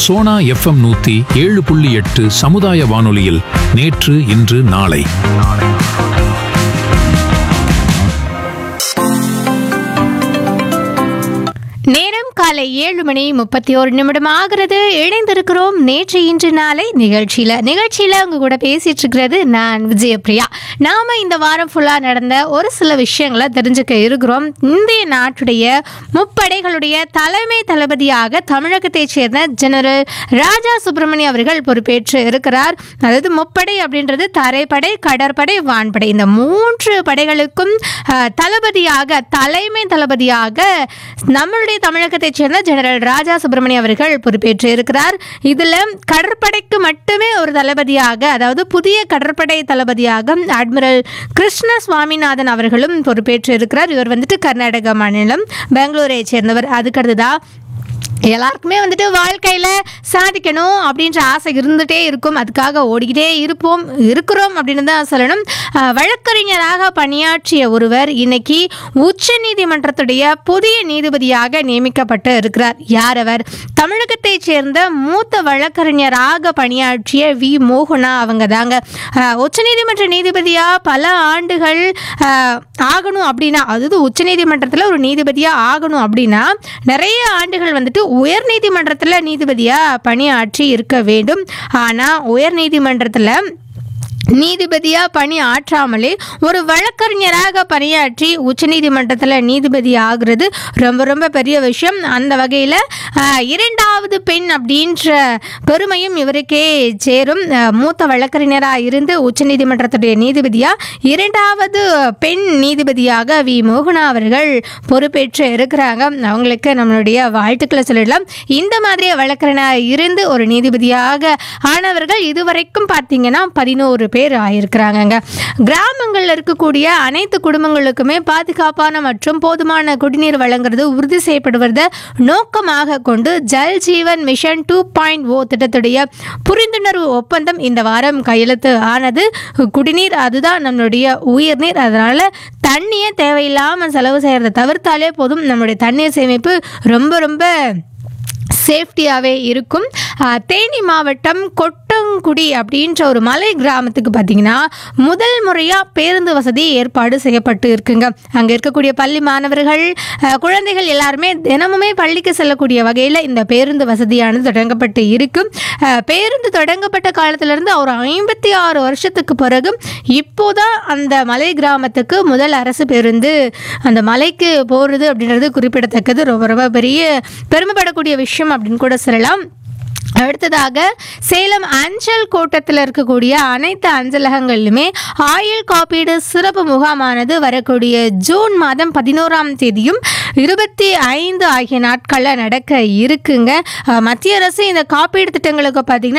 Sona FM நூத்தி ஏழு புள்ளி எட்டு சமுதாய வானொலியில் நேற்று இன்று நாளை நேரம் காலை ஏழு மணி முப்பத்தி ஒரு நிமிடம் ஆகிறது இணைந்திருக்கிறோம் நேற்று இன்று நாளை நிகழ்ச்சியில நிகழ்ச்சியில உங்க கூட பேசிட்டு இருக்கிறது நான் விஜயபிரியா நாம இந்த வாரம் ஃபுல்லா நடந்த ஒரு சில விஷயங்களை தெரிஞ்சுக்க இருக்கிறோம் இந்திய நாட்டுடைய முப்படைகளுடைய தலைமை தளபதியாக தமிழகத்தைச் சேர்ந்த ஜெனரல் ராஜா சுப்பிரமணிய அவர்கள் பொறுப்பேற்று இருக்கிறார் அதாவது முப்படை அப்படின்றது தரைப்படை கடற்படை வான்படை இந்த மூன்று படைகளுக்கும் அஹ், தளபதியாக தலைமை தளபதியாக நம்மளுடைய தமிழகத்தைச் சேர்ந்த ஜெனரல் ராஜா சுப்பிரமணிய அவர்கள் பொறுப்பேற்று இருக்கிறார் இதுல கடற்படைக்கு மட்டுமே ஒரு தளபதியாக அதாவது புதிய கடற்படை தளபதியாக அட்மிரல் கிருஷ்ண சுவாமிநாதன் அவர்களும் பொறுப்பேற்று இருக்கிறார் இவர் வந்துட்டு கர்நாடக மாநிலம் பெங்களூரை சேர்ந்தவர் அதுக்கடுத்ததா எல்லாருக்குமே வந்துட்டு வாழ்க்கையில் சாதிக்கணும் அப்படின்ற ஆசை இருந்துகிட்டே இருக்கும் அதுக்காக ஓடிக்கிட்டே இருப்போம் இருக்கிறோம் அப்படின்னு தான் சொல்லணும் அஹ், வழக்கறிஞராக பணியாற்றிய ஒருவர் இன்னைக்கு உச்ச நீதிமன்றத்துடைய புதிய நீதிபதியாக நியமிக்கப்பட்டு இருக்கிறார் யார் அவர் தமிழகத்தைச் சேர்ந்த மூத்த வழக்கறிஞராக பணியாற்றிய வி மோகனா அவங்க தாங்க உச்சநீதிமன்ற நீதிபதியாக பல ஆண்டுகள் அஹ், ஆகணும் அப்படின்னா அதாவது உச்சநீதிமன்றத்தில் ஒரு நீதிபதியாக ஆகணும் அப்படின்னா நிறைய ஆண்டுகள் வந்துட்டு உயர் நீதிமன்றத்தில் நீதிபதியாக பணியாற்றி இருக்க வேண்டும் ஆனால் உயர் நீதிமன்றத்தில் நீதிபதியாக பணி ஆற்றாமலே ஒரு வழக்கறிஞராக பணியாற்றி உச்சநீதிமன்றத்தில் நீதிபதி ஆகுறது ரொம்ப ரொம்ப பெரிய விஷயம் அந்த வகையில் இரண்டாவது பெண் அப்படின்ற பெருமையும் இவருக்கே சேரும் அஹ், மூத்த வழக்கறிஞராக இருந்து உச்சநீதிமன்றத்துடைய நீதிபதியாக இரண்டாவது பெண் நீதிபதியாக வி மோகனா அவர்கள் பொறுப்பேற்று இருக்கிறாங்க அவங்களுக்கு நம்மளுடைய வாழ்த்துக்களை சொல்லிடலாம் இந்த மாதிரி வழக்கறிஞராக இருந்து ஒரு நீதிபதியாக ஆனவர்கள் இதுவரைக்கும் பார்த்தீங்கன்னா பதினோரு பேர் ஆயிருக்கிறாங்கங்க கிராமங்களில் இருக்கக்கூடிய அனைத்து குடும்பங்களுக்குமே பாதுகாப்பான மற்றும் போதுமான குடிநீர் வழங்குறது உறுதி செய்யப்படுவதை நோக்கமாக கொண்டு Jal Jeevan mission two point O திட்டத்துடைய புரிந்துணர்வு ஒப்பந்தம் இந்த வாரம் கையெழுத்து ஆனது குடிநீர் அதுதான் நம்மளுடைய உயிர்நீர் அதனால தண்ணியை தேவையில்லாமல் செலவு செய்கிறத தவிர்த்தாலே போதும் நம்மளுடைய தண்ணீர் சேமிப்பு ரொம்ப ரொம்ப சேஃப்டியாகவே இருக்கும் ஆஹ், தேனி மாவட்டம் கொட்டங்குடி அப்படின்ற ஒரு மலை கிராமத்துக்கு பார்த்தீங்கன்னா முதல் முறையாக பேருந்து வசதி ஏற்பாடு செய்யப்பட்டு இருக்குங்க அங்கே இருக்கக்கூடிய பள்ளி மாணவர்கள் ஆஹ், குழந்தைகள் எல்லாருமே தினமுமே பள்ளிக்கு செல்லக்கூடிய வகையில் இந்த பேருந்து வசதியானது தொடங்கப்பட்டு இருக்கும் ஆஹ், பேருந்து தொடங்கப்பட்ட காலத்திலிருந்து ஒரு ஐம்பத்தி ஆறு வருஷத்துக்கு பிறகு இப்போதான் அந்த மலை கிராமத்துக்கு முதல் அரசு பேருந்து அந்த மலைக்கு போகிறது அப்படின்றது குறிப்பிடத்தக்கது ரொம்ப ரொம்ப பெரிய பெருமைப்படக்கூடிய விஷயம் அப்படின்னு கூட சொல்லலாம் அடுத்ததாக சேலம் அஞ்சல் கோட்டத்தில் இருக்கக்கூடிய அனைத்து அஞ்சலகங்களிலுமே ஆயுள் காப்பீடு சிறப்பு முகாமானது வரக்கூடிய ஜூன் மாதம் பதினோராம் தேதியும் இருபத்தி ஐந்து ஆகிய நாட்களில் நடக்க இருக்குங்க அஹ், மத்திய அரசு இந்த காப்பீடு திட்டங்களுக்கு பார்த்தீங்கன்னா